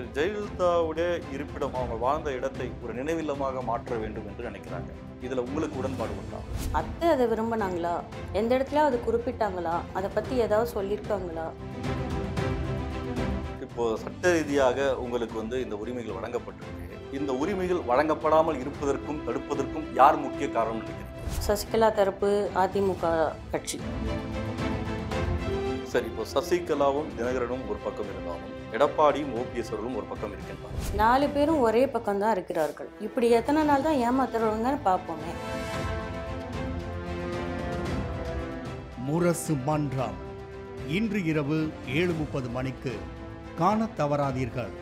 சரி ஜெயலலிதாவுடைய இருப்பிடம் அவங்க வாழ்ந்த இடத்தை ஒரு நினைவில்லமாக மாற்ற வேண்டும் என்று நினைக்கிறாங்க இதுல உங்களுக்கு உடன்பாடு உண்டா அத்தை அதை விரும்பினாங்களா எந்த இடத்துல அது குறிப்பிட்டாங்களா அதை பற்றி ஏதாவது சொல்லியிருக்காங்களா இப்போ சட்ட ரீதியாக உங்களுக்கு வந்து இந்த உரிமைகள் வழங்கப்பட்டிருக்கு இந்த உரிமைகள் வழங்கப்படாமல் இருப்பதற்கும் தடுப்பதற்கும் யார் முக்கிய காரணம் நினைக்கிறீங்க சசிகலா தரப்பு அதிமுக கட்சி சரி இப்போ சசிகலாவும் தினகரனும் ஒரு பக்கம் இருந்தாலும் எடப்பாடியும் ஓபிஎஸ் அவர்களும் ஒரு பக்கம் இருக்கின்றார் நாலு பேரும் ஒரே பக்கம்தான் இருக்கிறார்கள் இப்படி எத்தனை நாள் தான் ஏமாத்துறவங்கன்னு பார்ப்போமே முரசு மன்றம் இன்று இரவு ஏழு முப்பது மணிக்கு காணத் தவறாதீர்கள்